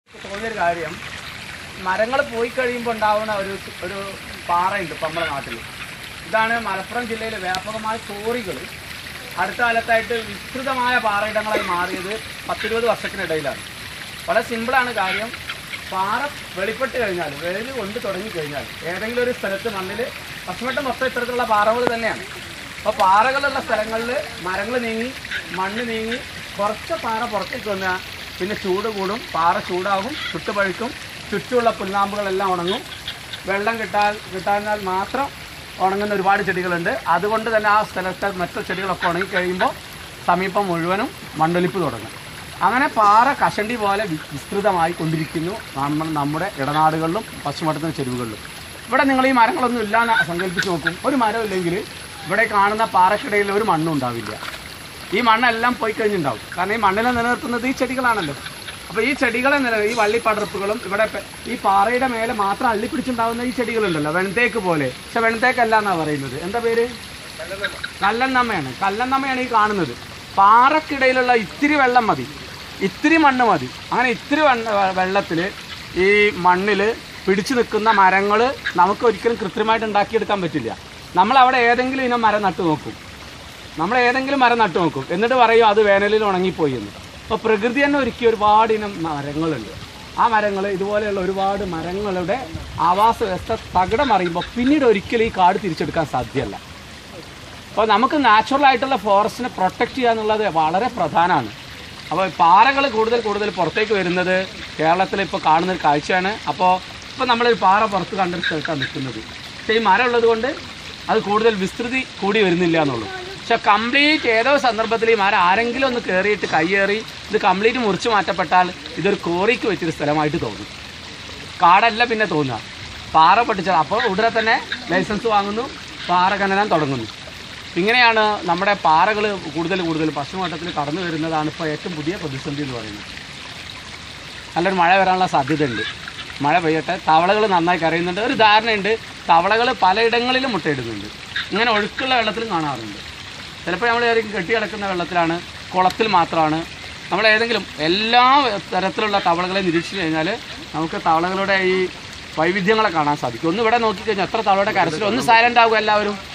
തോന്നിയൊരു കാര്യം മരങ്ങൾ പോയി കഴിയുമ്പോൾ ഉണ്ടാവുന്ന ഒരു ഒരു പാറയുണ്ട് ഇപ്പം നമ്മുടെ നാട്ടിൽ ഇതാണ് മലപ്പുറം ജില്ലയിലെ വ്യാപകമായ ചോറികൾ അടുത്ത കാലത്തായിട്ട് വിസ്തൃതമായ പാറയിടങ്ങളായി മാറിയത് പത്തിരുപത് വർഷത്തിനിടയിലാണ് വളരെ സിമ്പിളാണ് കാര്യം പാറ വെളിപ്പെട്ട് കഴിഞ്ഞാൽ വെയിൽ കൊണ്ട് തുടങ്ങി കഴിഞ്ഞാൽ ഏതെങ്കിലും ഒരു സ്ഥലത്ത് മണ്ണിൽ പശ്ചിമട്ടം മൊത്തം ഇത്തരത്തിലുള്ള പാറകൾ തന്നെയാണ് അപ്പോൾ പാറകളുള്ള സ്ഥലങ്ങളിൽ മരങ്ങൾ നീങ്ങി മണ്ണ് നീങ്ങി കുറച്ച് പാറ പുറത്തേക്ക് വന്നാൽ പിന്നെ ചൂട് കൂടും പാറ ചൂടാകും ചുട്ടുപഴുക്കും ചുറ്റുമുള്ള പുല്ലാമ്പുകളെല്ലാം ഉണങ്ങും വെള്ളം കിട്ടാൻ കിട്ടാഞ്ഞാൽ മാത്രം ഉണങ്ങുന്ന ഒരുപാട് ചെടികളുണ്ട് അതുകൊണ്ട് തന്നെ ആ സ്ഥലത്തെ മറ്റു ചെടികളൊക്കെ ഉണങ്ങിക്കഴിയുമ്പോൾ സമീപം മുഴുവനും മണ്ണൊലിപ്പ് തുടങ്ങും അങ്ങനെ പാറ കഷണ്ടി പോലെ വി- വിസ്തൃതമായി കൊണ്ടിരിക്കുന്നു നമ്മൾ നമ്മുടെ ഇടനാടുകളിലും പശ്ചിമഘട്ടത്തിന് ചെരുവുകളിലും ഇവിടെ നിങ്ങൾ ഈ മരങ്ങളൊന്നും ഇല്ലാന്ന് സങ്കല്പിച്ച് നോക്കും ഒരു മരം ഇല്ലെങ്കിൽ ഇവിടെ കാണുന്ന പാറക്കിടയിൽ ഒരു മണ്ണും ഉണ്ടാവില്ല ഈ മണ്ണെല്ലാം പോയി കഴിഞ്ഞിട്ടുണ്ടാവും കാരണം ഈ മണ്ണിനെ നിലനിർത്തുന്നത് ഈ ചെടികളാണല്ലോ അപ്പോൾ ഈ ചെടികളെ നില ഈ വള്ളിപ്പടർപ്പുകളും ഇവിടെ പെ- ഈ പാറയുടെ മേലെ മാത്രം അള്ളിപ്പിടിച്ചുണ്ടാവുന്ന ഈ ചെടികളുണ്ടല്ലോ വെൺതേക്ക് പോലെ പക്ഷെ വെൺതേക്കല്ല എന്നാ പറയുന്നത് എന്താ പേര് കല്ലെണ്ണമ്മയാണ് കല്ലെണ്ണമ്മയാണ് ഈ കാണുന്നത് പാറക്കിടയിലുള്ള ഇത്തിരി വെള്ളം മതി ഇത്തിരി മണ്ണ് മതി അങ്ങനെ ഇത്തിരി വെള്ളത്തിൽ ഈ മണ്ണിൽ പിടിച്ചു നിൽക്കുന്ന മരങ്ങൾ നമുക്ക് ഒരിക്കലും കൃത്രിമമായിട്ട് ഉണ്ടാക്കിയെടുക്കാൻ പറ്റില്ല നമ്മൾ അവിടെ ഏതെങ്കിലും ഇനം മരം നട്ടു നോക്കും നമ്മൾ ഏതെങ്കിലും മരം നട്ടു നോക്കും എന്നിട്ട് പറയും അത് വേനലിൽ ഉണങ്ങിപ്പോയി എന്ന് അപ്പോൾ പ്രകൃതി തന്നെ ഒരുക്കിയ ഒരുപാട് ഇനം മരങ്ങളുണ്ട് ആ മരങ്ങൾ ഇതുപോലെയുള്ള ഒരുപാട് മരങ്ങളുടെ ആവാസ വ്യവസ്ഥ തകിടം അറിയുമ്പോൾ പിന്നീട് ഒരിക്കലും ഈ കാട് തിരിച്ചെടുക്കാൻ സാധ്യമല്ല അപ്പോൾ നമുക്ക് നാച്ചുറൽ ആയിട്ടുള്ള ഫോറസ്റ്റിനെ പ്രൊട്ടക്റ്റ് ചെയ്യുക എന്നുള്ളത് വളരെ പ്രധാനമാണ് അപ്പോൾ പാറകൾ കൂടുതൽ കൂടുതൽ പുറത്തേക്ക് വരുന്നത് കേരളത്തിൽ ഇപ്പോൾ കാണുന്ന ഒരു കാഴ്ചയാണ് അപ്പോൾ ഇപ്പോൾ നമ്മളൊരു പാറ പുറത്ത് കണ്ടൊരു സ്ഥലത്താണ് നിൽക്കുന്നത് പക്ഷേ ഈ മരം ഉള്ളത് കൊണ്ട് അത് കൂടുതൽ വിസ്തൃതി കൂടി വരുന്നില്ല എന്നുള്ളൂ പക്ഷെ കംപ്ലീറ്റ് ഏതോ സന്ദർഭത്തിൽ ഈ മരം ആരെങ്കിലും ഒന്ന് കയറിയിട്ട് കയ്യേറി ഇത് കംപ്ലീറ്റ് മുറിച്ച് മാറ്റപ്പെട്ടാൽ ഇതൊരു കോറിക്ക് വെച്ചൊരു സ്ഥലമായിട്ട് തോന്നും കാടല്ല പിന്നെ തോന്നുക പാറ പൊട്ടിച്ചത് അപ്പോൾ ഉടനെ തന്നെ ലൈസൻസ് വാങ്ങുന്നു പാറ ഖനനം തുടങ്ങുന്നു ഇങ്ങനെയാണ് നമ്മുടെ പാറകൾ കൂടുതൽ കൂടുതൽ പശ്ചിമഘട്ടത്തിൽ കടന്നു വരുന്നതാണ് ഇപ്പോൾ ഏറ്റവും പുതിയ പ്രതിസന്ധി എന്ന് പറയുന്നത് നല്ലൊരു മഴ വരാനുള്ള സാധ്യതയുണ്ട് മഴ പെയ്യട്ടെ തവളകൾ നന്നായി കരയുന്നുണ്ട് ഒരു ധാരണയുണ്ട് തവളകൾ പലയിടങ്ങളിലും മുട്ടയിടുന്നുണ്ട് ഇങ്ങനെ ഒഴുക്കുള്ള വെള്ളത്തിലും കാണാറുണ്ട് ചിലപ്പോൾ നമ്മൾ ഏതെങ്കിലും കെട്ടി കിടക്കുന്ന വെള്ളത്തിലാണ് കുളത്തിൽ മാത്രമാണ് നമ്മൾ ഏതെങ്കിലും എല്ലാ തരത്തിലുള്ള തവളകളെ നിരീക്ഷിച്ചു കഴിഞ്ഞാൽ നമുക്ക് തവളകളുടെ ഈ വൈവിധ്യങ്ങളെ കാണാൻ സാധിക്കും ഒന്ന് ഇവിടെ നോക്കിക്കഴിഞ്ഞാൽ എത്ര തവളയുടെ കരച്ചിൽ ഒന്ന് സൈലൻ്റ് ആകും എല്ലാവരും